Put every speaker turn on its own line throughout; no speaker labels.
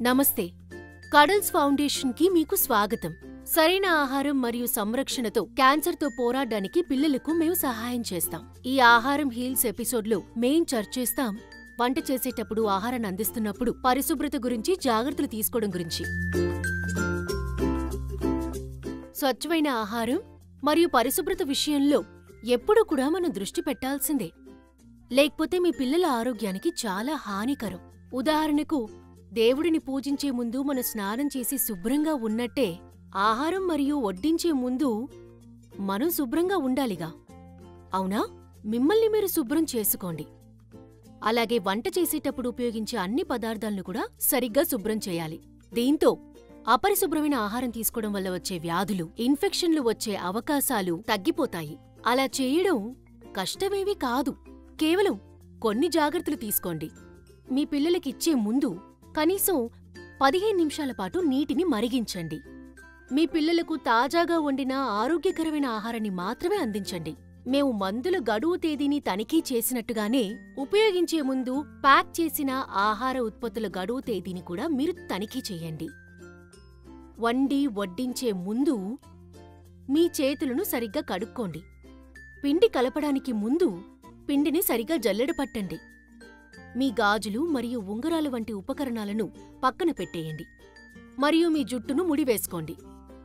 నమస్తే కడల్స్ ఫౌండేషన్కి మీకు స్వాగతం సరైన ఆహారం మరియు సంరక్షణతో క్యాన్సర్తో పోరాడడానికి పిల్లలకు మేము సహాయం చేస్తాం ఈ ఆహారం హీల్స్ ఎపిసోడ్లో మేం చర్చిస్తాం వంట చేసేటప్పుడు ఆహారాన్ని అందిస్తున్నప్పుడు పరిశుభ్రత గురించి జాగ్రత్తలు తీసుకోవడం గురించి స్వచ్ఛమైన ఆహారం మరియు పరిశుభ్రత విషయంలో ఎప్పుడూ కూడా మనం దృష్టి పెట్టాల్సిందే లేకపోతే మీ పిల్లల ఆరోగ్యానికి చాలా హానికరం ఉదాహరణకు దేవుడిని పూజించే ముందు మనం స్నానం చేసి శుభ్రంగా ఉన్నట్టే ఆహారం మరియు వడ్డించే ముందు మనం శుభ్రంగా ఉండాలిగా అవునా మిమ్మల్ని మీరు శుభ్రం చేసుకోండి అలాగే వంట చేసేటప్పుడు ఉపయోగించే అన్ని పదార్థాలను కూడా సరిగ్గా శుభ్రం చేయాలి దీంతో అపరిశుభ్రమైన ఆహారం తీసుకోవడం వల్ల వచ్చే వ్యాధులు ఇన్ఫెక్షన్లు వచ్చే అవకాశాలు తగ్గిపోతాయి అలా చేయడం కష్టమేమీ కాదు కేవలం కొన్ని జాగ్రత్తలు తీసుకోండి మీ పిల్లలకిచ్చే ముందు కనీసం పదిహేను నిమిషాల పాటు నీటిని మరిగించండి మీ పిల్లలకు తాజాగా వండిన ఆరోగ్యకరమైన ఆహారాన్ని మాత్రమే అందించండి మేము మందుల గడువు తేదీని తనిఖీ చేసినట్టుగానే ఉపయోగించే ముందు ప్యాక్ చేసిన ఆహార ఉత్పత్తుల గడువు తేదీని కూడా మీరు తనిఖీ చేయండి వండి వడ్డించే ముందు మీ చేతులను సరిగ్గా కడుక్కోండి పిండి కలపడానికి ముందు పిండిని సరిగా జల్లెడ పట్టండి మీ గాజులు మరియు ఉంగరాలు వంటి ఉపకరణాలను పక్కన పెట్టేయండి మరియు మీ జుట్టును ముడివేసుకోండి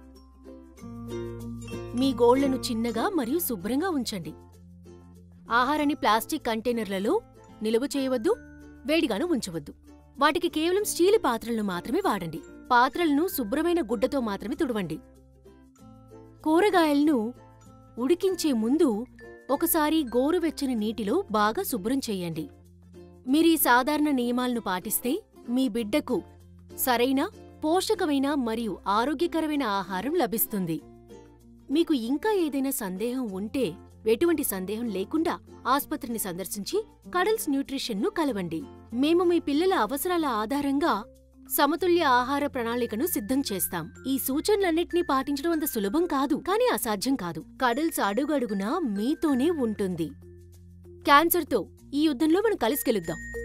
మీ గోళ్లను చిన్నగా మరియు శుభ్రంగా ఉంచండి ఆహారాన్ని ప్లాస్టిక్ కంటైనర్లలో నిలువ చేయవద్దు వేడిగాను ఉంచవద్దు వాటికి కేవలం స్టీలు పాత్రలను మాత్రమే వాడండి పాత్రలను శుభ్రమైన గుడ్డతో మాత్రమే తుడవండి కూరగాయలను ఉడికించే ముందు ఒకసారి గోరువెచ్చని నీటిలో బాగా శుభ్రం చెయ్యండి మీరీ సాధారణ నియమాలను పాటిస్తే మీ బిడ్డకు సరైన పోషకమైన మరియు ఆరోగ్యకరమైన ఆహారం లభిస్తుంది మీకు ఇంకా ఏదైనా సందేహం ఉంటే ఎటువంటి సందేహం లేకుండా ఆస్పత్రిని సందర్శించి కడల్స్ న్యూట్రిషన్ను కలవండి మేము మీ పిల్లల అవసరాల ఆధారంగా సమతుల్య ఆహార ప్రణాళికను సిద్ధం చేస్తాం ఈ సూచనలన్నింటినీ పాటించడం అంత సులభం కాదు కానీ అసాధ్యం కాదు కడల్స్ అడుగడుగునా మీతోనే ఉంటుంది క్యాన్సర్తో ఈ యుద్ధంలో మనం కలిసి గెలుద్దాం